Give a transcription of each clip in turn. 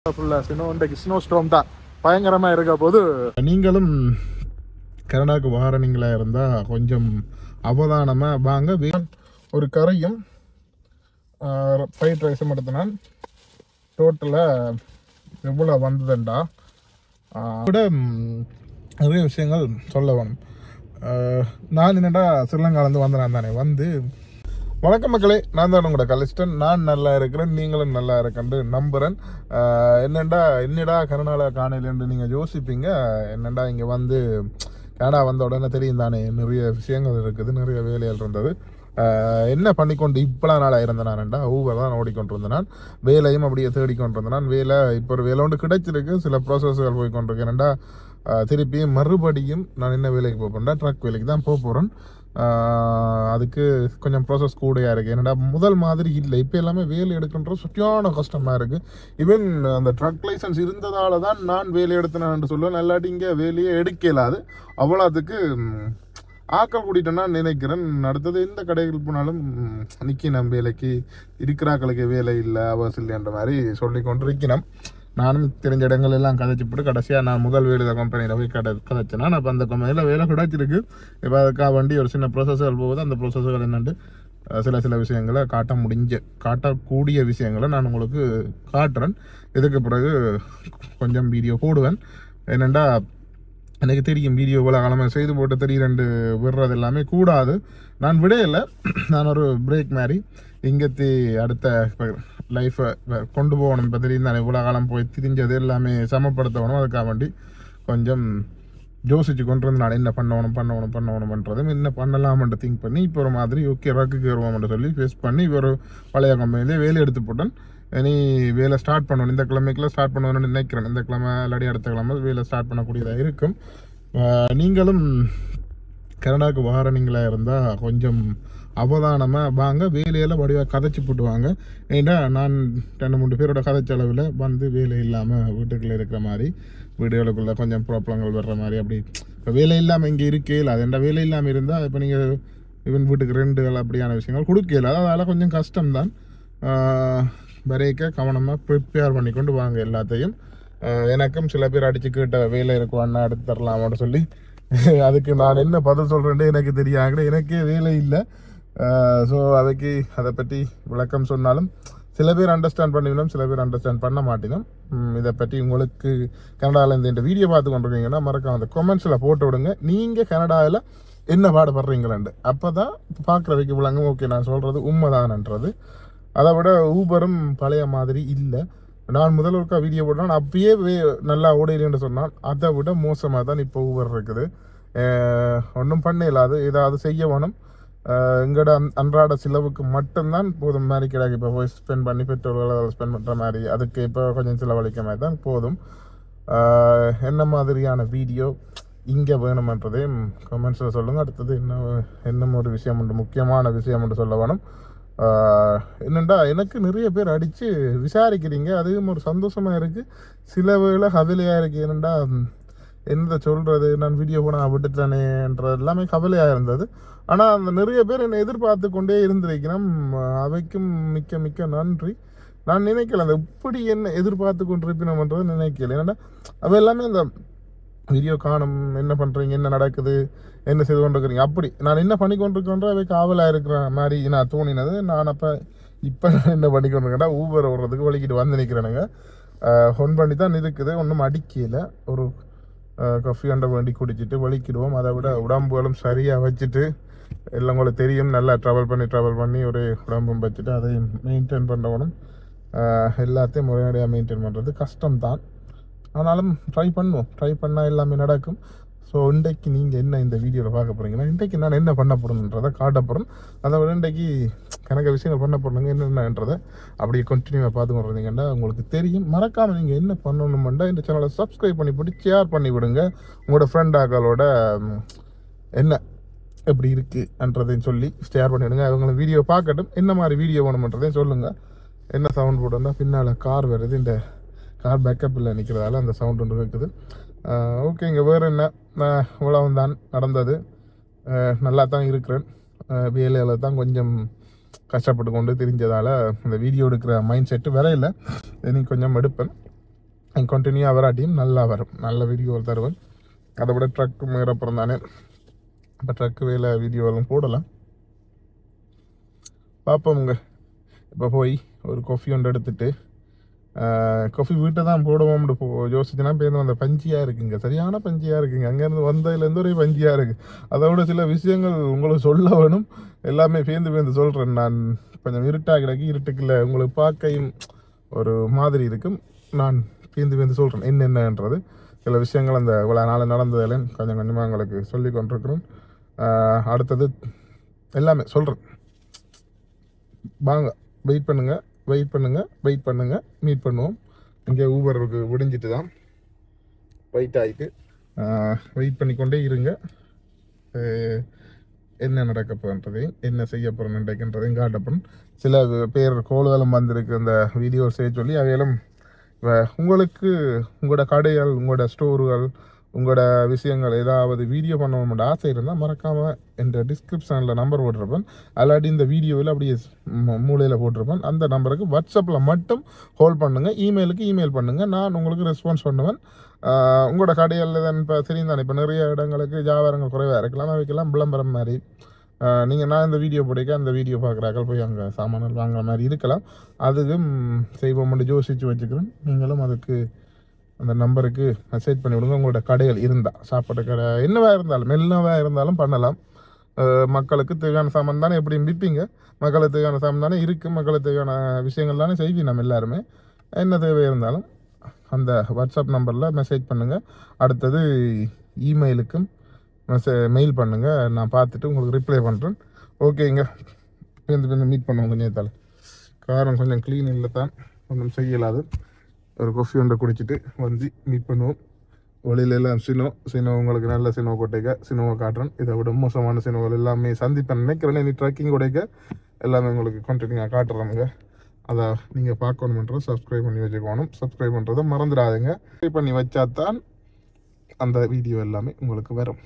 ஃபுல்லாக ஸ்னோ இன்றைக்கு snow storm தான் பயங்கரமாக இருக்க போது நீங்களும் கனடாவுக்கு வாரணிங்களா இருந்தால் கொஞ்சம் அவதானமாக வாங்க வே- ஒரு கரையும் ஃப்ரைட் ரைஸும் எடுத்தனால் டோட்டலாக எவ்வளோ வந்ததுண்டா ஆஹ் விட ம், நிறைய விஷயங்கள் சொல்ல வேணும் ஆஹ் நான் என்னடா ஸ்ரீலங்காலேருந்து வந்தேன் தானே வந்து வணக்கம் மக்களே நான் தான் உங்களோட கலிஸ்டன் நான் நல்லா இருக்கிறேன் நீங்களும் நல்லா இருக்கேன்னு நம்புகிறேன் ஆஹ் என்னடா என்னடா கருணால காணையிலன்னு நீங்கள் யோசிப்பீங்க என்னடா இங்கே வந்து கனடா வந்த உடனே தெரியும் தானே நிறைய விஷயங்கள் இருக்குது நிறைய வேலைகள் இருந்தது ஆஹ் என்ன பண்ணிக்கொண்டு இப்பலாம் நாளாக இருந்தேன் நான்டா ஊவர் தான் ஓடிக்கொண்டு இருந்தேன் நான் வேலையும் அப்படியே தேடிக்கொண்டு இருந்தேன் நான் வேலை இப்போ ஒரு வேலை ஒன்று கிடைச்சிருக்கு சில ப்ராசஸ்கள் போய் கொண்டிருக்கேன்டா திருப்பி மறுபடியும் நான் என்ன வேலைக்கு போக போகிறேன் ட்ரக் வேலைக்கு தான் போக போகிறேன் அதுக்கு கொஞ்சம் ப்ராசஸ் கூடையாக இருக்குது என்னடா முதல் மாதிரி இல்லை இப்போ எல்லாமே வேலை எடுக்கின்ற சுற்றியான கஷ்டமாக இருக்குது ஈவன் அந்த ட்ரக் லைசன்ஸ் இருந்ததால தான் நான் வேலை எடுத்தேன்னு சொல்லுவேன் நல்லாட்டி இங்கே வேலையே எடுக்க இயலாது அவ்வளோத்துக்கு ம், ஆக்கள் கூட்டிட்டேன்னா நினைக்கிறேன் அடுத்தது எந்த கடைகள் போனாலும் நிற்கி நம்ம வேலைக்கு இருக்கிறாக்களுக்கு வேலை இல்லை அவசியம் இல்லைன்ற மாதிரி சொல்லி கொண்டு இருக்கணும் நானும் தெரிஞ்ச இடங்கள் எல்லாம் கதைச்சிப்பட்டு கடைசியாக நான் முதல் வேலை கம்பெனியில் போய் கடை கதைச்சேன்னா நான் அப்போ அந்த கம்பெனியில் வேலை கிடைச்சிருக்கு இப்போ அதுக்காக வண்டி ஒரு சின்ன ப்ரோசஸ்கள் போகுது அந்த ப்ரோசஸ்கள் என்னண்டு அஹ், சில சில விஷயங்களை காட்ட முடிஞ்ச காட்டக்கூடிய விஷயங்களை நான் உங்களுக்கு காட்டுறேன் இதுக்கு பிறகு கொஞ்சம் வீடியோ போடுவேன் என்னென்னா எனக்கு தெரியும் வீடியோ இவ்வளோ காலமாக செய்து போட்டு திடீரெண்டு விடுறது எல்லாமே கூடாது நான் விடையில நான் ஒரு பிரேக் மாதிரி இங்கத்தி அடுத்த லைஃப்பை கொண்டு போகணும் இப்போ தெரியும் தானே இவ்வளோ காலம் போய் திரிஞ்சது எல்லாமே சமப்படுத்தணும் அதுக்காக வேண்டி கொஞ்சம் யோசிச்சு கொண்டு வந்து நான் என்ன பண்ணணும் பண்ணணும் பண்ணணும் பண்ணுறதும் என்ன பண்ணலாம்னு திங்க் பண்ணி இப்போ ஒரு மாதிரி ஓகே ரக்குக்கு வருவோம்னு சொல்லி ஃபேஸ் பண்ணி இப்போ ஒரு பழைய கம்பெனிலே வேலை எடுத்து போட்டேன் இனி வேலை ஸ்டார்ட் பண்ணணும் இந்த கிழமைக்குள்ள ஸ்டார்ட் பண்ணணும்னு நினைக்கிறேன் இந்த கிழமை இல்லாட்டி அடுத்த கிழமை வேலை ஸ்டார்ட் பண்ணக்கூடியதாக இருக்கும் ஆஹ் நீங்களும் கனடாவுக்கு வாரணிங்களா இருந்தால் கொஞ்சம் அவதானமாக வாங்க வேலையில் வடிவாக கதைச்சி போட்டு வாங்க ஏன்னா நான் ரெண்டு மூணு பேரோட கதைச்ச அளவில் வந்து வேலை இல்லாமல் வீட்டுக்குள்ளே இருக்கிற மாதிரி வீடுகளுக்குள்ள கொஞ்சம் ப்ராப்ளங்கள் வர்ற மாதிரி அப்படி இப்போ வேலை இல்லாமல் இங்கே இருக்கேல அது என்ன வேலை இல்லாமல் இருந்தால் இப்போ நீங்கள் ஈவன் வீட்டுக்கு ரெண்டுகள் அப்படியான விஷயங்கள் கொடுக்கல அதனால் கொஞ்சம் கஷ்டம்தான் வரைக்க கவனமாக ப்ரிப்பேர் பண்ணி கொண்டு வாங்க எல்லாத்தையும் ஆஹ் எனக்கும் சில பேர் அடிச்சு கேட்ட வேலை இருக்குவாண்ணா எடுத்து தரலாமான்னு சொல்லி அதுக்கு நான் என்ன பதில் சொல்கிறேன்னு எனக்கு தெரியாது எனக்கே வேலை இல்லை ஸோ அதுக்கு அதை பற்றி விளக்கம் சொன்னாலும் சில பேர் அண்டர்ஸ்டாண்ட் பண்ணிக்கணும் சில பேர் அண்டர்ஸ்டாண்ட் பண்ண மாட்டினோம் இதை பற்றி உங்களுக்கு கனடாவில் இந்த இந்த வீடியோ பார்த்து கொண்டிருக்கீங்கன்னா மறக்காம அந்த கொமெண்ட்ஸில் போட்டு விடுங்க நீங்கள் கனடாவில் என்ன பாடுபடுறீங்களாண்டு அப்போ தான் பார்க்குறவைக்கு விளங்கும் ஓகே நான் சொல்கிறது உண்மைதானன்றது அதை விட ஊபரும் பழைய மாதிரி இல்லை நான் முதல் ஒருக்கா வீடியோ போட்டேன் அப்பயே வே நல்லா ஓடையிலேன்னு சொன்னான் அதை விட மோசமாக தான் இப்போ ஊபர் இருக்குது ஒன்றும் பண்ண இல்லாது ஏதாவது செய்ய வேணும் அஹ் எங்களோட அன்- அன்றாட செலவுக்கு மட்டும்தான் போதும் மாதிரி கிடையாது இப்போ போய் ஸ்பெண்ட் பண்ணி பெட்ரோல் ஸ்பெண்ட் பண்ணுற மாதிரி அதுக்கு இப்போ கொஞ்சம் செலவழிக்க மாதிரி தான் போதும் அஹ் என்ன மாதிரியான வீடியோ இங்கே வேணுமன்றதையும் கமெண்ட்ஸில் சொல்லுங்கள் அடுத்தது என்ன என்ன ஒரு விஷயம் உண்டு முக்கியமான விஷயம் உண்டு சொல்ல வேணும் ஆஹ் என்னண்டா எனக்கு நிறைய பேர் அடித்து விசாரிக்கிறீங்க அதுவும் ஒரு சந்தோஷமாக இருக்குது சில வேளை கவலையாக இருக்குது என்னண்டா ம், என்னத சொல்கிறது நான் வீடியோ போன விட்டுட்டானேன்ற எல்லாமே கவலையாக இருந்தது ஆனால் அந்த நிறைய பேர் என்னை எதிர்பார்த்து கொண்டே இருந்திருக்கிறோம் அவைக்கும் மிக்க மிக்க நன்றி நான் நினைக்கல அந்த இப்படி என்ன எதிர்பார்த்து கொண்டிருப்பினோம்ன்றது நினைக்கல ஏன்னா அவ எல்லாமே அந்த வீடியோ காணும் என்ன பண்ணுறீங்க என்ன நடக்குது என்ன செய்து கொண்டிருக்கிறீங்க அப்படி நான் என்ன பண்ணி கொண்டிருக்கேன்ற அவை காவலாக இருக்கிற மாதிரி நான் தோணினது நான் அப்போ இப்போ நான் என்ன பண்ணி கொண்டிருக்கேன்டா ஊபர் ஓடுறதுக்கு வலிக்கிட்டு வந்து நிற்கிறேனுங்க ஹொன் பண்ணி தான் இருக்குது ஒன்றும் அடிக்கல ஒரு காஃபி அண்டை வேண்டி குடிச்சிட்டு வலிக்கிடுவோம் அதை விட உடம்புகளும் சரியாக வச்சுட்டு எல்லாம் உங்களுக்கு தெரியும் நல்லா ட்ராவல் பண்ணி ட்ராவல் பண்ணி ஒரு உடம்பும் வச்சுட்டு அதை மெயின்டைன் பண்ணணும் ஆஹ் எல்லாத்தையும் முறையடியாக மெயின்டைன் பண்ணுறது கஷ்டம்தான் ஆனாலும் ட்ரை பண்ணுவோம் ட்ரை பண்ணால் எல்லாமே நடக்கும் ஸோ இன்றைக்கு நீங்கள் என்ன இந்த வீடியோவில் பார்க்க போகிறீங்கன்னா இன்றைக்கு நான் என்ன பண்ண போகிறேன்றதை காட்ட போகிறேன் அதை விட இன்றைக்கு கணக்க விஷயங்கள் பண்ண போகிறேங்க என்னென்னன்றதை அப்படியே கண்டினியூவாக பார்த்து கொண்டிருந்தீங்கன்னா உங்களுக்கு தெரியும் மறக்காமல் நீங்கள் என்ன பண்ணணுமெண்டா இந்த சேனலை சப்ஸ்கிரைப் பண்ணி போட்டு ஷேர் பண்ணி விடுங்க உங்களோட ஃப்ரெண்ட் ஆக்களோட ம், என்ன எப்படி இருக்குன்றதையும் சொல்லி ஷேர் பண்ணிவிடுங்க அவங்கள வீடியோ பார்க்கட்டும் என்ன மாதிரி வீடியோ வேணுமன்றதையும் சொல்லுங்கள் என்ன சவுண்ட் போட்டோம்னா பின்னால் கார் வருது இந்த கார் பேக்கப்பில் நிற்கிறதால அந்த சவுண்ட் ஒன்று இருக்குது ஓகே இங்கே வேறு என்ன ஆஹ் இவ்வளவு தான் நடந்தது ஆஹ் நல்லா தான் இருக்கிறேன் வேலையில் தான் கொஞ்சம் கஷ்டப்பட்டு கொண்டு தெரிஞ்சதால் இந்த வீடியோ எடுக்கிற மைண்ட் செட்டு வேற இல்லை இனி கொஞ்சம் எடுப்பேன் கண்டினியூவாக வராட்டியும் நல்லா வரும் நல்ல வீடியோ தருவேன் அதை விட ட்ரக்கு மேறப்புறம் தானே இப்போ ட்ரக்கு வேலை வீடியோலாம் போடலாம் பார்ப்போமுங்க இப்போ போய் ஒரு காஃபி ஒன்று எடுத்துட்டு காஃபி வீட்டை தான் போடுவோம்னு போ யோசிச்சுனா பேருந்து அந்த பஞ்சியாக இருக்குங்க சரியான பஞ்சியாக இருக்குங்க அங்கேருந்து வந்ததுலேருந்து ஒரே பஞ்சியாக இருக்குது அதோட சில விஷயங்கள் உங்களுக்கு சொல்ல வேணும் எல்லாமே பேந்து பேந்து சொல்கிறேன் நான் கொஞ்சம் இருட்டாக கிடக்கு இருட்டுக்குள்ள உங்களுக்கு பார்க்கையும் ஒரு மாதிரி இருக்கும் நான் பேந்து பேந்து சொல்கிறேன் என்னென்னன்றது சில விஷயங்கள் அந்த இவ்வளோ நாள் நடந்ததில் கொஞ்சம் கொஞ்சமாக உங்களுக்கு சொல்லி கொண்டிருக்கிறேன் ஆஹ் அடுத்தது எல்லாமே சொல்கிறேன் வாங்க வெயிட் பண்ணுங்க வெயிட் பண்ணுங்க வெயிட் பண்ணுங்க மீட் பண்ணுவோம் இங்கே ஊபருக்கு விடிஞ்சிட்டு தான் வெயிட் ஆகிட்டு வெயிட் பண்ணிக்கொண்டே இருங்க அஹ் என்ன நடக்க போகிறதையும் என்ன செய்ய போகிறேன்றதையும் காட்டப்படும் சில பேர் கோளுதலும் வந்திருக்கு அந்த வீடியோ செய்ய சொல்லி அவையெல்லாம் வ- உங்களுக்கு உங்களோட கடைகள் உங்களோட ஸ்டோர்கள் உங்களோட விஷயங்கள் ஏதாவது வீடியோ பண்ணணும்னு ஆசை இருந்தால் மறக்காமல் என்ற டிஸ்கிரிப்ஷனில் நம்பர் போட்டிருப்பேன் அல்லாட்டி இந்த வீடியோவில் அப்படியே மூலையில் போட்டிருப்பேன் அந்த நம்பருக்கு வாட்ஸ்அப்பில் மட்டும் ஹோல்ட் பண்ணுங்கள் இமெயிலுக்கு இமெயில் பண்ணுங்கள் நான் உங்களுக்கு ரெஸ்பான்ஸ் பண்ணுவேன் ஆஹ் உங்களோட கடைகளில் தான் இப்போ தெரியும் தானே இப்போ நிறைய இடங்களுக்கு வியாபாரங்கள் குறைவாக இருக்கலாம் அவைக்கெல்லாம் விளம்பரம் மாதிரி நீங்கள் நான் இந்த வீடியோ பிடிக்க அந்த வீடியோ பார்க்குறாக்கள் போய் அங்கே சாமான்கள் வாங்குற மாதிரி இருக்கலாம் அதுக்கும் செய்வோம்னு யோசித்து வச்சுக்கிறேன் நீங்களும் அதுக்கு அந்த நம்பருக்கு மெசேஜ் பண்ணி விடுங்க உங்களோட கடைகள் இருந்தால் சாப்பாடு கடை என்னவா இருந்தாலும் என்னவா இருந்தாலும் பண்ணலாம் அஹ் மக்களுக்கு தேவையான சாமான் தானே எப்படியும் விற்பீங்க மக்களுக்கு தேவையான சாமான் தானே இருக்குது மக்களுக்கு தேவையான விஷயங்கள் தானே செய்வி நம்ம எல்லாருமே என்ன தேவை இருந்தாலும் அந்த வாட்ஸ்அப் நம்பரில் மெசேஜ் பண்ணுங்கள் அடுத்தது இமெயிலுக்கும் மெசே மெயில் பண்ணுங்கள் நான் பார்த்துட்டு உங்களுக்கு ரிப்ளை பண்ணுறேன் ஓகேங்க பேருந்து பேருந்து மீட் பண்ணுவோம் கொஞ்சம் நேரத்தால் காரம் கொஞ்சம் க்ளீன் இல்லை தான் ஒன்றும் செய்யலாது ஒரு கொஃபி ஒன்றை குடிச்சிட்டு வந்து மீட் பண்ணுவோம் வழியில எல்லாம் சினோ சினோ உங்களுக்கு நல்ல சினோ கொட்டைக்க சினோவை காட்டுறேன் இதை விட மோசமான சினோவில் எல்லாமே சந்திப்பேன் நினைக்கிறேன் நீ ட்ரக்கிங் கொடைக்க எல்லாமே உங்களுக்கு கண்டினியூவாக காட்டுறாங்க அதை நீங்கள் பார்க்கணுமன்றது சப்ஸ்கிரைப் பண்ணி வச்சுக்கணும் சப்ஸ்கிரைப் பண்ணுறதை மறந்துடாதுங்க சப்ஸ்கிரைப் பண்ணி வச்சாதான் அந்த வீடியோ எல்லாமே உங்களுக்கு வரும்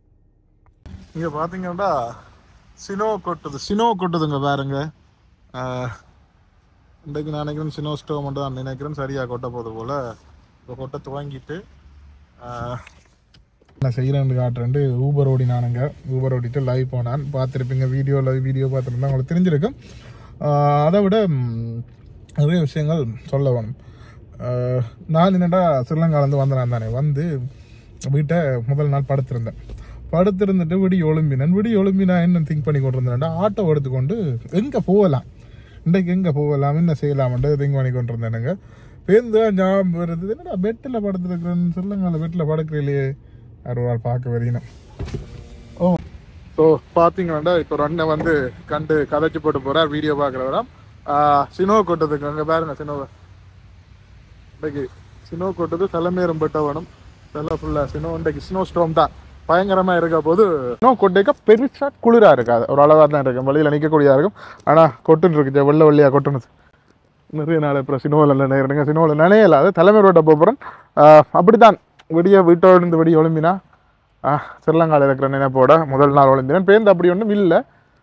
இங்கே பார்த்தீங்கன்னா சினோ கொட்டுது சினோ கொட்டுதுங்க பாருங்க ஆஹ், இன்றைக்கு நான் நினைக்கிறேன் சினோ ஸ்டோவ் மட்டும் தான் நினைக்கிறேன் சரியாக கொட்ட போது போல் இப்போ கொட்ட துவங்கிட்டு ஆஹ், நான் செய்கிறேன்னு காட்டுறேன்ட்டு ஊபர் ஓடினானுங்க ஊபர் ஓடிட்டு லைவ் போனான் பார்த்துருப்பீங்க வீடியோவில் வீடியோ பார்த்துருந்தா உங்களுக்கு தெரிஞ்சிருக்கும் ஆஹ், அதை விட ம், நிறைய விஷயங்கள் சொல்ல வேணும் ஆஹ், நான் என்னடா ஸ்ரீலங்காலேருந்து வந்தேன் தானே வந்து வீட்டை முதல் நாள் படுத்திருந்தேன் படுத்திருந்துட்டு விடி ஒழும்பினேன் விடி ஒழும்பி நான் என்ன திங்க் பண்ணி கொண்டு இருந்தேன்டா ஆட்டோ எடுத்துக்கொண்டு எங்கே போகலாம் இன்றைக்கு எங்கே போகலாம் என்ன செய்யலாம்ன்ட்டு திங்க் பண்ணி கொண்டு இருந்தேனுங்க பேருந்து ஞாபகம் வருது என்னடா பெட்டில் படுத்துருக்குறேன்னு சொல்லுங்க பெட்டில் படுக்கிறீங்களே ஒரு நாள் பார்க்க வரீணும் ஓ ஸோ பார்த்தீங்கன்னா இப்போ ஒரு அண்ணன் வந்து கண்டு கதைச்சு போட்டு போகிறார் வீடியோ பார்க்குறவரா சினோ கொட்டதுக்கு அங்கே பாருங்க சினோவை இன்றைக்கு சினோ கொட்டது தலைமையரம் பெட்ட வேணும் எல்லாம் ஃபுல்லாக சினோ இன்றைக்கு ஸ்னோ ஸ்டோம் தான் பயங்கரமாக இருக்க போது ஸ்னோ கொட்டைக்க பெருசாக குளிராக இருக்காது ஒரு அளவாக தான் இருக்கும் வழியில் நிற்கக்கூடியதாக இருக்கும் ஆனால் கொட்டுன்னு இருக்குது வெள்ளை வெள்ளையாக கொட்டுனது நிறைய நாள் அப்புறம் சினோவில் நினைக்கிறேங்க சினோவில் நினையல அது தலைமை ரோட்டை போகிறேன் அப்படித்தான் விடிய வீட்டோடு இருந்து விடிய ஒளிம்பினா ஸ்ரீலங்காவில் இருக்கிற நினைப்போட முதல் நாள் ஒளிம்பினேன் பேருந்து அப்படி ஒன்றும் இல்லை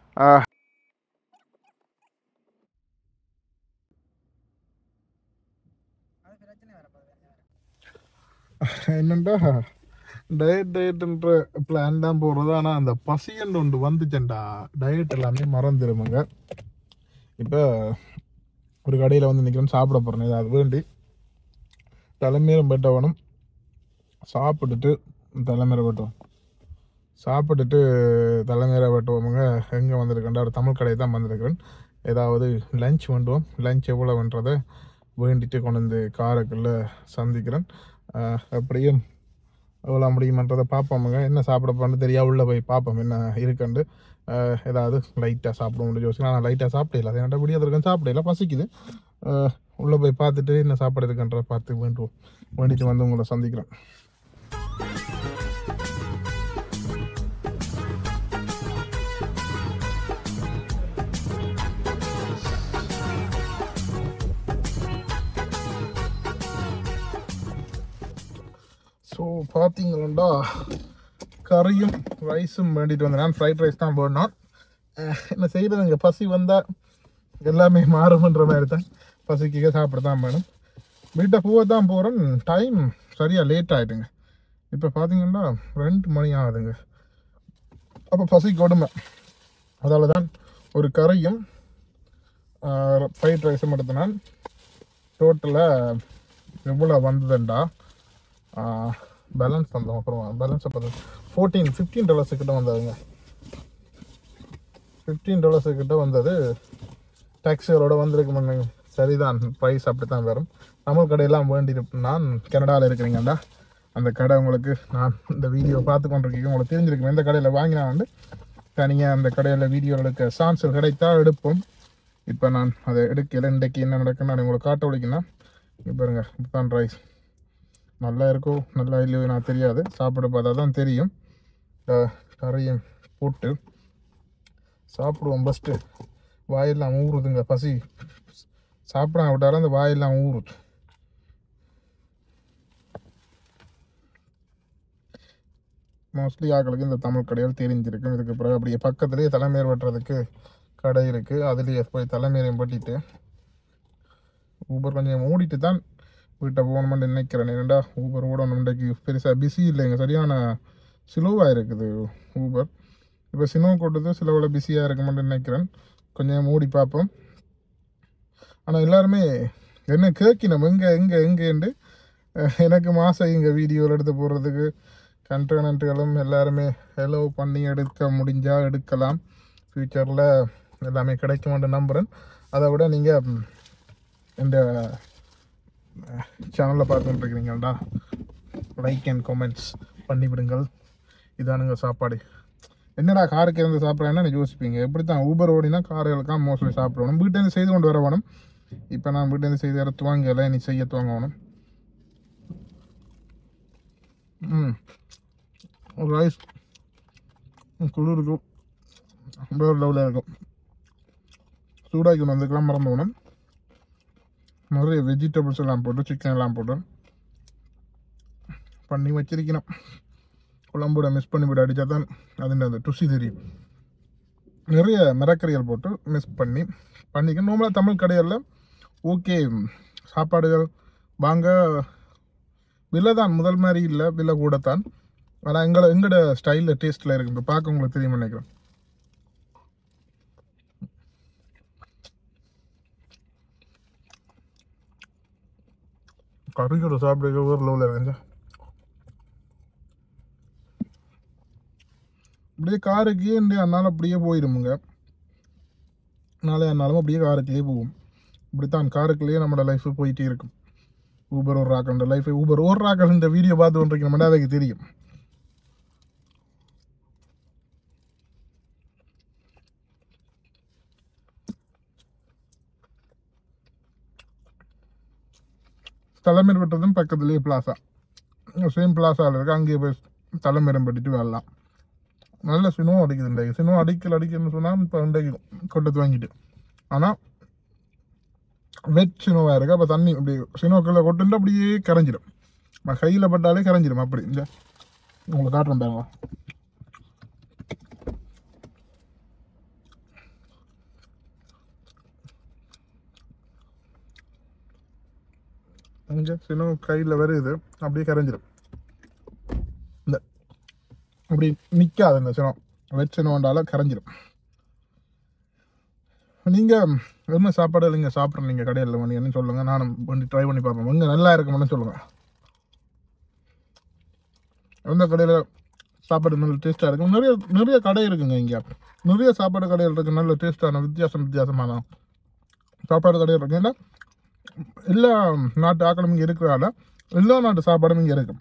என்னண்டா டயட் டயட்ன்ற பிளான் தான் போடுறது ஆனால் அந்த பசின்னு ஒன்று வந்துச்சேன்டா டயட் எல்லாமே மறந்துடுமுங்க இப்போ ஒரு கடையில் வந்து நிற்கிறேன் சாப்பிட போகிறேன் ஏதாவது வேண்டி தலைமையிலும் பெட்டவனும் சாப்பிட்டுட்டு தலைமையில வெட்டுவோம் சாப்பிட்டுட்டு தலைமையில வெட்டுவோமுங்க எங்கே வந்திருக்கேன்டா ஒரு தமிழ் கடை தான் வந்திருக்கிறேன் ஏதாவது லஞ்ச் வேண்டுவோம் லஞ்ச் எவ்வளோன்றதை வேண்டிட்டு கொண்டு வந்து காருக்குள்ளே சந்திக்கிறேன் ஆஹ் அப்படியும் எவ்வளோ முடியுமன்றதை பார்ப்போமுங்க என்ன சாப்பிட போறேன்னு தெரியா உள்ளே போய் பார்ப்போம் என்ன இருக்குன்ட்டு ஆஹ் ஏதாவது லைட்டாக சாப்பிடுவோம்னு யோசிச்சு நான் லைட்டாக சாப்பிடல அது என்கிட்ட முடியாது இருக்கேன் சாப்பிடல பசிக்குது ஆஹ் உள்ளே போய் பார்த்துட்டு என்ன சாப்பாடு இருக்குன்றத பார்த்து வேண்டுவோம் வேண்டிட்டு வந்து உங்களை சந்திக்கிறேன் ஸோ பார்த்தீங்களா கறியும் ரைஸும் வேண்டிட்டு வந்தேன் நான் ஃப்ரைட் ரைஸ் தான் போடணும் அஹ் என்ன செய்யறதுங்க பசி வந்தால் எல்லாமே மாறுமன்ற மாதிரி தான் பசிக்க சாப்பிட தான் வேணும் வீட்டை போக தான் போகிறேன் டைம் சரியாக லேட் ஆகிடுங்க இப்போ பார்த்தீங்கன்னா ரெண்டு மணி ஆகுதுங்க அப்போ பசி கொடுமை அதால தான் ஒரு கறியும் ஃப்ரைட் ரைஸும் எடுத்தினான் டோட்டலாக எவ்வளோ வந்ததுண்டா பேலன்ஸ் வந்தோம் அப்புறம் பேலன்ஸை பார்த்து ஃபோர்டீன் ஃபிஃப்டீன் டாலர்ஸ் கிட்ட வந்ததுங்க ஃபிஃப்டீன் டாலர்ஸ் கிட்ட வந்தது டாக்ஸிகளோட வந்திருக்கு மண்ணுங்க சரிதான் ப்ரைஸ் அப்படி தான் வரும் தமிழ் கடையெல்லாம் வேண்டி நான் கனடாவில் இருக்கிறீங்கடா அந்த கடை உங்களுக்கு நான் இந்த வீடியோ பார்த்து கொண்டிருக்கீங்க உங்களுக்கு தெரிஞ்சிருக்கும் எந்த கடையில் வாங்கினா வந்து தனியாக அந்த கடையில் வீடியோ எடுக்க சான்ஸ் கிடைத்தா எடுப்போம் இப்போ நான் அதை எடுக்கல இன்றைக்கு என்ன நடக்குன்னு நான் உங்களுக்கு காட்ட ஒழிக்கணும் இங்கே பாருங்க இதுதான் ரைஸ் நல்லா இருக்கோ நல்லா இல்லையோ நான் தெரியாது சாப்பிட பார்த்தா தான் தெரியும் அஹ் கறியும் போட்டு சாப்பிடுவோம் ஃபஸ்ட்டு வாயெல்லாம் ஊறுதுங்க பசி சாப்பிட விட்டாலும் அந்த வாயெல்லாம் ஊறுது மோஸ்ட்லி ஆக்களுக்கு இந்த தமிழ் கடைகள் தெரிஞ்சிருக்கும் இதுக்கு பிறகு அப்படியே பக்கத்துலேயே தலைமையர் வெட்டுறதுக்கு கடை இருக்குது அதுலேயே போய் தலைமையரையும் வெட்டிட்டு ஊபர் கொஞ்சம் மூடிட்டு தான் வீட்டை போகணுமென்னு நினைக்கிறேன் ஏன்டா ஊபர் ஓடணும் இன்றைக்கு பெருசாக பிஸி இல்லைங்க சரியான ஸ்லோவாக இருக்குது ஊபர் இப்போ சினோ கூட்டது சில வேலை பிஸியாக இருக்குமென்னு நினைக்கிறேன் கொஞ்சம் மூடி பார்ப்போம் ஆனால் எல்லாருமே என்ன கேட்கணும் எங்கே எங்கே எங்கேண்டு அஹ் எனக்கு மாதம் இங்கே வீடியோவில் எடுத்து போடுறதுக்கு கண்டனண்ட்டுகளும் எல்லாருமே ஹெலோ பண்ணி எடுக்க முடிஞ்சால் எடுக்கலாம் ஃப்யூச்சரில் எல்லாமே கிடைக்குமென்று நம்புகிறேன் அதை விட நீங்கள் இந்த சேனலில் பார்த்துட்டுருக்கிறீங்கள்டா லைக் அண்ட் கமெண்ட்ஸ் பண்ணிவிடுங்கள் இதானுங்க சாப்பாடு என்னடா காருக்கு இருந்து சாப்பிட்றேன்னு யோசிப்பீங்க எப்படி தான் ஊபர் ஓடினா கார்களுக்காக மோஸ்ட்லி சாப்பிடணும் வீட்டிலேருந்து செய்து கொண்டு வர வேணும் இப்போ நான் வீட்டிலேருந்து செய்து வர துவாங்கல நீ செய்ய துவங்கணும் ம் ரைஸ் குளிருக்கும் வேறு லெவலில் இருக்கும் சூடாக்கி வந்துக்கலாம் மறந்து போகணும் நிறைய வெஜிடபிள்ஸ் எல்லாம் போட்டு சிக்கன் எல்லாம் போட்டு பண்ணி வச்சிருக்கணும் குழம்போட மிஸ் பண்ணி விட அடித்தா தான் அதில் அந்த ருசி தெரியும் நிறைய மரக்கறிகள் போட்டு மிஸ் பண்ணி பண்ணிக்க நார்மலாக தமிழ் கடைகளில் ஓகே சாப்பாடுகள் வாங்க விலை தான் முதல் மாதிரி இல்லை விலை கூட தான் ஆனால் எங்களை எங்களோட ஸ்டைலில் டேஸ்ட்டில் இருக்கு இப்போ பார்க்க உங்களுக்கு தெரியும் நினைக்கிறேன் கறியோட சாப்பிடுற ஒரு லெவலில் இருக்குங்க அப்படியே காருக்கு இந்த அண்ணாலும் அப்படியே போயிடுமுங்க நாளை அண்ணாலும் அப்படியே காருக்குள்ளேயே போகும் இப்படித்தான் காருக்குள்ளேயே நம்மளோட லைஃப் போயிட்டே இருக்கும் ஊபர் ஒரு ராக்கன்ற லைஃப் ஊபர் ஒரு ராக்கல் இந்த வீடியோ பார்த்து கொண்டிருக்கணும் அதுக்கு தெரியும் தலைமையில் விட்டதும் பக்கத்துலேயே பிளாசா சேம் பிளாசாவில் இருக்கு அங்கேயே போய் தலைமையிடம் பட்டிட்டு வரலாம் நல்ல சினிமா அடிக்குது இன்றைக்கு சினிமா அடிக்கல அடிக்கணும்னு சொன்னால் இப்போ இன்றைக்கு கொட்டத்து வாங்கிட்டு ஆனால் வெட் சினோவாக இருக்குது அப்போ தண்ணி அப்படி சினோக்குள்ளே கொட்டுட்டு அப்படியே கரைஞ்சிடும் கையில் பட்டாலே கரைஞ்சிடும் அப்படி இந்த உங்களுக்கு காட்டுறேன் பாருங்க இங்கே சினோ கையில் வருது அப்படியே கரைஞ்சிடும் இந்த அப்படி நிற்காது இந்த சினம் வெட் சினோண்டால கரைஞ்சிடும் நீங்கள் என்ன சாப்பாடு இல்லைங்க சாப்பிட்றேன் நீங்கள் கடையில் வந்து என்ன சொல்லுங்கள் நானும் வந்து ட்ரை பண்ணி பார்ப்பேன் இங்கே நல்லா இருக்கும்னு சொல்லுங்கள் எந்த கடையில் சாப்பாடு நல்ல டேஸ்ட்டாக இருக்கும் நிறைய நிறைய கடை இருக்குங்க இங்கே நிறைய சாப்பாடு கடைகள் இருக்குது நல்ல டேஸ்ட்டான வித்தியாசம் வித்தியாசமான சாப்பாடு கடைகள் இருக்கு ஏன்னா எல்லா நாட்டு ஆக்களும் இங்கே இருக்கிறதால எல்லா நாட்டு சாப்பாடும் இங்கே இருக்கும்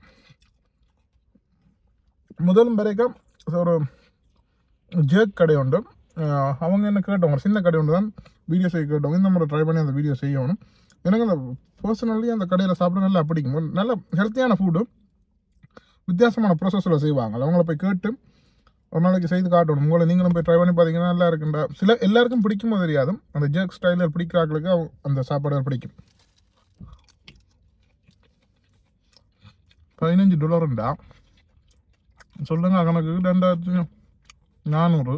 முதல் வரைக்கும் ஒரு ஜேக் கடை உண்டு அஹ் அவங்க என்ன கேட்டவங்க சின்ன கடை ஒன்று தான் வீடியோ செய்ய கேட்டவங்க இந்த மாதிரி ட்ரை பண்ணி அந்த வீடியோ செய்யணும் எனக்கு அந்த பர்சனலி அந்த கடையில் சாப்பிட நல்லா பிடிக்கும் நல்ல ஹெல்த்தியான ஃபுட்டு வித்தியாசமான ப்ரோசஸில் செய்வாங்க அவங்கள போய் கேட்டு ஒரு நாளைக்கு செய்து காட்டணும் உங்களை நீங்களும் போய் ட்ரை பண்ணி பார்த்தீங்கன்னா நல்லா இருக்குண்டா சில எல்லாருக்கும் பிடிக்குமோ தெரியாது அந்த ஜேக் ஸ்டைலில் பிடிக்கிறாங்களுக்கு அவங்க அந்த சாப்பாடுகள் பிடிக்கும் பதினஞ்சு டாலருண்டா சொல்லுங்க கணக்கு ரெண்டாயிரத்தி நானூறு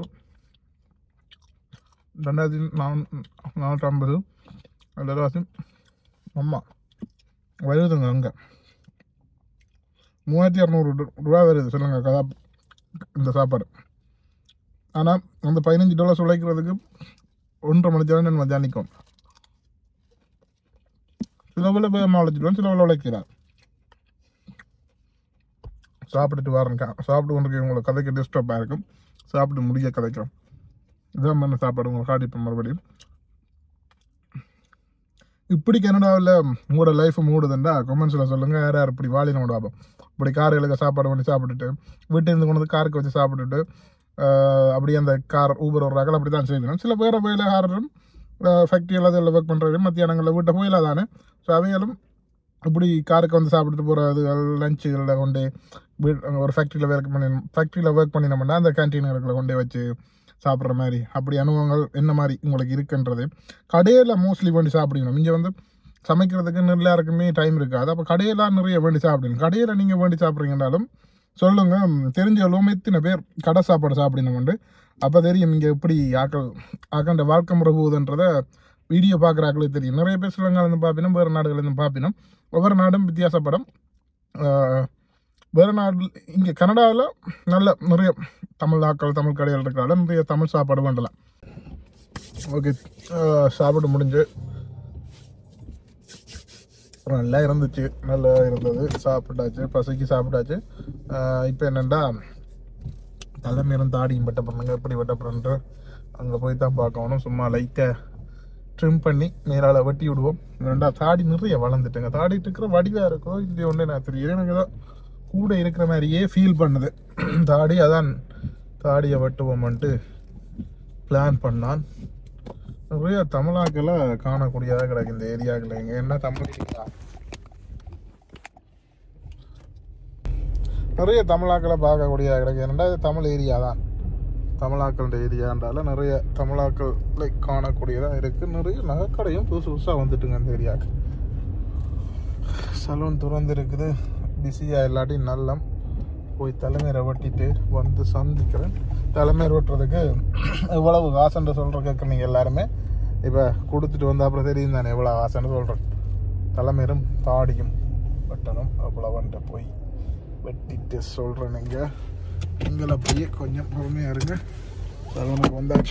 ரெண்டாயிரத்தி நான் நானூற்றம்பது ரெண்டாயிரத்தி அம்மா வருதுங்க அங்கே மூவாயிரத்தி இரநூறு ரூபா வருது சொல்லுங்க கதா இந்த சாப்பாடு ஆனால் அந்த பதினஞ்சு டாலர்ஸ் உழைக்கிறதுக்கு ஒன்றரை மணி நேரம் நான் மத்தியானம் நிற்கும் சில வேலை போய் அம்மா உழைச்சிடுவேன் சில வேலை உழைக்கிறார் சாப்பிட்டுட்டு வரேன் சாப்பிட்டு கொண்டு உங்களுக்கு கதைக்கு டிஸ்டர்பாக இருக்கும் சாப்பிட்டு முடிய கதைக்கும் இதான் பண்ண சாப்பாடு உங்களுக்கு காட்டிப்பேன் மறுபடியும் இப்படி கனடாவில் உங்களோட லைஃப் மூடுதுண்டா கொமெண்ட்ஸில் சொல்லுங்கள் யார் யார் இப்படி வாலின பார்ப்போம் இப்படி கார்களுக்கு சாப்பாடு பண்ணி சாப்பிட்டுட்டு வீட்டில் இருந்து கொண்டு வந்து காருக்கு வச்சு சாப்பிட்டுட்டு ஆஹ், அப்படியே அந்த கார் ஊபர் ஒரு அப்படி தான் செய்யணும் சில பேரை வேலைக்காரரும் ஃபேக்ட்ரியில் அதில் ஒர்க் பண்ணுறவரும் மத்தியானங்களில் வீட்டை போயில தானே ஸோ அவைகளும் இப்படி காருக்கு வந்து சாப்பிட்டுட்டு போகிறது லஞ்சுகளில் கொண்டு வீட் அங்க ஒரு ஃபேக்ட்ரியில் ஒர்க் பண்ணி ஃபேக்ட்ரியில் ஒர்க் பண்ணினோம்னா அந்த கேன்டீன்களுக்குள்ள கொண்டு வச்சு சாப்பிட்ற மாதிரி அப்படி அனுபவங்கள் என்ன மாதிரி உங்களுக்கு இருக்குன்றது கடையில் மோஸ்ட்லி வேண்டி சாப்பிடணும் இங்கே வந்து சமைக்கிறதுக்கு எல்லாருக்குமே டைம் இருக்காது அப்போ கடையில் நிறைய வேண்டி சாப்பிடணும் கடையில் நீங்கள் வேண்டி சாப்பிட்றீங்கனாலும் சொல்லுங்க ம், தெரிஞ்ச அளவுமே இத்தனை பேர் கடை சாப்பாடு சாப்பிடணும்ண்டு அப்போ தெரியும் இங்கே எப்படி ஆக்கள் ஆக்கண்ட வாழ்க்கை முறை போகுதுன்றத வீடியோ பார்க்குற ஆக்களுக்கு தெரியும் நிறைய பேர் சிலங்காலேருந்து பார்ப்பினோம் வேறு நாடுகள்லேருந்து பார்ப்பினோம் ஒவ்வொரு நாடும் வித்தியாசப்படும் ஆஹ், வேறு நாடு இங்கே கனடாவில் நல்ல நிறைய தமிழ் ஆக்கள் தமிழ் கடைகள் இருக்கிறால நிறைய தமிழ் சாப்பாடு பண்ணலாம் ஓகே சாப்பாடு முடிஞ்சு நல்லா இருந்துச்சு நல்லா இருந்தது சாப்பிட்டாச்சு பசிக்கு சாப்பிட்டாச்சு இப்போ என்னென்னா தலைமையிலும் தாடியும் வெட்ட பண்ணுங்க எப்படி வெட்ட பண்ணுற அங்கே போய் தான் பார்க்கணும் சும்மா லைட்டாக ட்ரிம் பண்ணி மேலால் வெட்டி விடுவோம் ரெண்டா தாடி நிறைய வளர்ந்துட்டுங்க தாடிட்டு இருக்கிற வடிவாக இருக்கோ இல்லையோ ஒன்று நான் தெரியல எனக்கு ஏதோ கூட இருக்கிற மாதிரியே ஃபீல் பண்ணுது தாடி அதான் தாடியை வெட்டுவோம்ன்ட்டு பிளான் பண்ணான் நிறைய தமிழாக்களை காணக்கூடியதாக கிடக்கு இந்த ஏரியாக்கள் இங்கே என்ன தமிழ் இருக்கா? நிறைய தமிழாக்களை பார்க்கக்கூடியதாக கிடக்கு ஏன்னா இது தமிழ் ஏரியா தான் தமிழாக்களோட ஏரியான்றால நிறைய தமிழாக்களை காணக்கூடியதாக இருக்குது நிறைய நகைக்கடையும் புதுசு புதுசாக வந்துட்டுங்க இந்த ஏரியாவுக்கு சலூன் திறந்து இருக்குது பிஸியாக இல்லாட்டி நல்லம் போய் தலைமையை வெட்டிட்டு வந்து சந்திக்கிறேன் தலைமையை வெட்டுறதுக்கு எவ்வளவு காசுன்ற சொல்கிற கேட்குறீங்க எல்லாருமே இப்போ கொடுத்துட்டு வந்து அப்புறம் தெரியும் தானே எவ்வளோ காசுன்னு சொல்கிறேன் தலைமையும் தாடியும் வெட்டணும் அவ்வளோவன்ட்ட போய் வெட்டிட்டு சொல்கிறேன் நீங்கள் எங்களை போய் கொஞ்சம் பொறுமையாக இருங்க சலூனுக்கு வந்தாச்சு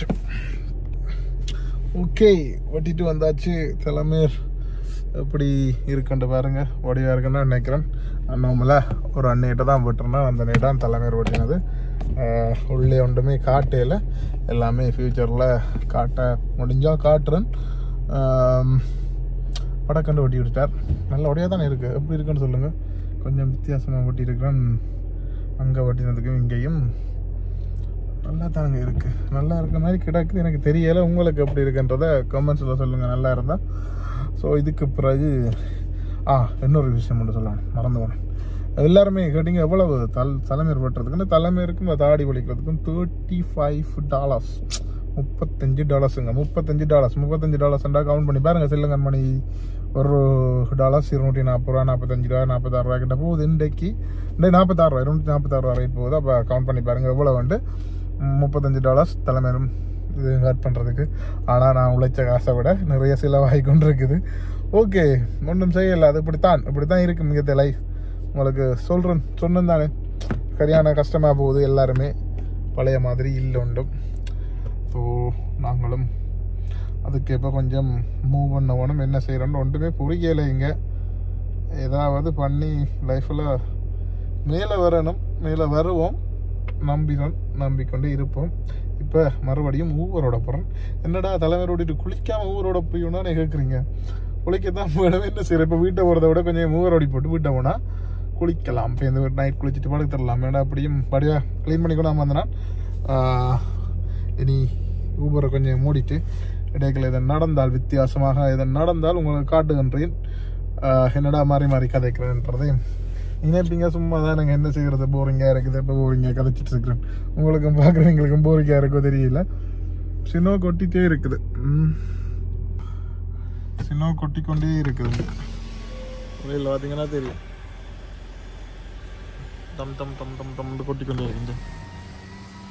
ஓகே வெட்டிட்டு வந்தாச்சு தலைமையர் எப்படி இருக்குன்ட்டு பாருங்க வடிவாக இருக்குன்னு நினைக்கிறேன் அண்ணாமல ஒரு அண்ணிகிட்ட தான் விட்டுருந்தோம் அந்த அண்ணி தான் தலைமையர் வெட்டினது ஆஹ் உள்ளே ஒன்றுமே காட்டையில் எல்லாமே ஃப்யூச்சரில் காட்ட முடிஞ்சால் காட்டுறேன் ஆம், படக்கண்டு வெட்டி விட்டுட்டார் நல்ல உடையாக தானே இருக்குது எப்படி இருக்குன்னு சொல்லுங்கள் கொஞ்சம் வித்தியாசமாக வெட்டி இருக்கிறேன் அங்கே வெட்டினதுக்கும் இங்கேயும் நல்லா தாங்க இருக்கு நல்லா இருக்க மாதிரி கிடக்குது எனக்கு தெரியல உங்களுக்கு எப்படி இருக்குன்றத கமெண்ட்ஸில் சொல்லுங்கள் நல்லா இருந்தால் ஸோ இதுக்கு பிறகு ஆ இன்னொரு விஷயம் மட்டும் சொல்லணும் மறந்து போனேன் எல்லாருமே கேட்டிங்க எவ்வளவு தல் தலைமையர் வெட்டுறதுக்குன்னு தலைமையருக்கும் தாடி வலிக்கிறதுக்கும் தேர்ட்டி ஃபைவ் டாலர்ஸ் முப்பத்தஞ்சு டாலர்ஸுங்க முப்பத்தஞ்சு டாலர்ஸ் முப்பத்தஞ்சு டாலர்ஸ்ண்டா கவுண்ட் பண்ணி பாருங்க சில்லங்கன் மணி ஒரு டாலர்ஸ் இருநூற்றி நாற்பது ரூபா நாற்பத்தஞ்சு ரூபா நாற்பத்தாறு ரூபா கிட்ட போகுது இன்றைக்கு இன்றைக்கு நாற்பத்தாறு ரூபா இருநூற்றி நாற்பத்தாறு ரூபா ரேட் போகுது அப்போ கவுண்ட் பண்ணி பாருங்க எவ்வளோ வந்து முப்பத்தஞ்சு டாலர்ஸ் தலைமையிலும் இது ஹர்ட் பண்ணுறதுக்கு ஆனால் நான் உழைச்ச காசை விட நிறைய செலவாகி கொண்டு இருக்குது ஓகே ஒன்றும் செய்யலை அது இப்படித்தான் இப்படித்தான் இருக்கு மிகத்த லைஃப் உங்களுக்கு சொல்கிறேன் சொன்னேன் தானே சரியான கஷ்டமாக போகுது எல்லாருமே பழைய மாதிரி இல்லை உண்டும் ஸோ நாங்களும் அதுக்கு இப்போ கொஞ்சம் மூவ் பண்ண வேணும் என்ன செய்கிறோன்னு ஒன்றுமே புரியலை இங்கே ஏதாவது பண்ணி லைஃப்பில் மேலே வரணும் மேலே வருவோம் நம்பினோம் நம்பிக்கொண்டு இருப்போம் இப்போ மறுபடியும் ஊவரோட போகிறேன் என்னடா தலைவர் ஓடிட்டு குளிக்காமல் ஊவரோட போயணும்னு கேட்குறீங்க குளிக்கத்தான் வேணும் என்ன செய்யற இப்போ வீட்டை போகிறத விட கொஞ்சம் ஊவரோடி போட்டு வீட்டை போனால் குளிக்கலாம் இப்போ இந்த நைட் குளிச்சுட்டு படுத்து தரலாம் ஏன்னா அப்படியும் படியாக க்ளீன் பண்ணி கூட வந்தேன்னா இனி ஊபரை கொஞ்சம் மூடிட்டு இடையில இதை நடந்தால் வித்தியாசமாக இதை நடந்தால் உங்களுக்கு காட்டுகின்றேன் ஆஹ் என்னடா மாறி மாறி கதைக்கிறேன்றதையும் நினைப்பீங்க சும்மா தான் எனக்கு என்ன செய்யறது போரிங்காக இருக்குது இப்போ போரிங்காக கதைச்சிட்டு இருக்கிறேன் உங்களுக்கும் பார்க்குறவங்களுக்கும் போரிங்காக இருக்கோ தெரியல சினோ கொட்டிட்டே இருக்குது ம். சினோ கொட்டிக்கொண்டே இருக்குது வெயில் பார்த்தீங்கன்னா தெரியும் தம் தம் தம் தம் தம் கொட்டிக்கொண்டே இருக்குது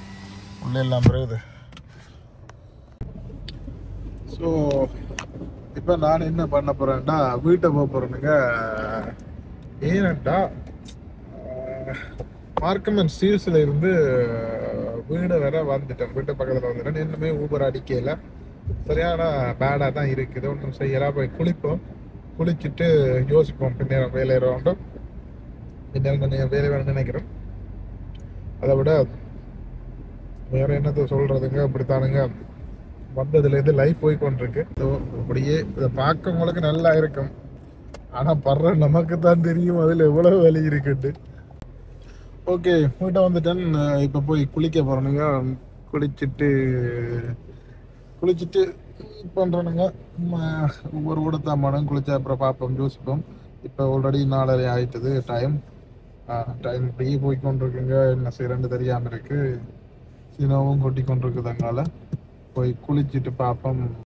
உள்ளே எல்லாம் பிறகுது ஸோ இப்போ நான் என்ன பண்ண போறேன்டா வீட்டை போக போறேனுங்க ஏனண்டா மார்க்கமன் ஸ்டீல்ஸ்ல இருந்து வீடு வர வந்துட்டேன் வீட்டு பக்கத்தில் வந்துட்டேன் இன்னுமே ஊபர் அடிக்கல சரியான பேடாக தான் இருக்குது ஒன்றும் செய்யலாம் போய் குளிப்போம் குளிச்சுட்டு யோசிப்போம் பின்னேரம் வேலை வேண்டும் பின்னேரம் கொஞ்சம் வேலை வேணும்னு நினைக்கிறேன் அதை விட வேற என்னத்த சொல்றதுங்க அப்படித்தானுங்க வந்ததுலேருந்து லைஃப் போய் கொண்டிருக்கு இதோ அப்படியே இதை பார்க்கவங்களுக்கு நல்லா இருக்கும் ஆனா படுற நமக்கு தான் தெரியும் அதுல எவ்வளவு வலி இருக்குட்டு ஓகே வீட்டை வந்துட்டேன் அஹ் இப்ப போய் குளிக்க போறேனுங்க குளிச்சுட்டு குளிச்சுட்டு பண்றேனுங்க ம- ஒவ்வொரு ஊடத்தாமனும் குளிச்ச அப்புறம் பார்ப்போம் யோசிப்போம் இப்போ ஆல்ரெடி நாலரை ஆயிட்டுது டைம் டைம் இப்படியே போய் கொண்டிருக்குங்க என்ன செய்யறேன்னு தெரியாம இருக்கு சீனாவும் கொட்டி கொண்டிருக்குது அங்கால போய் குளிச்சுட்டு பார்ப்போம்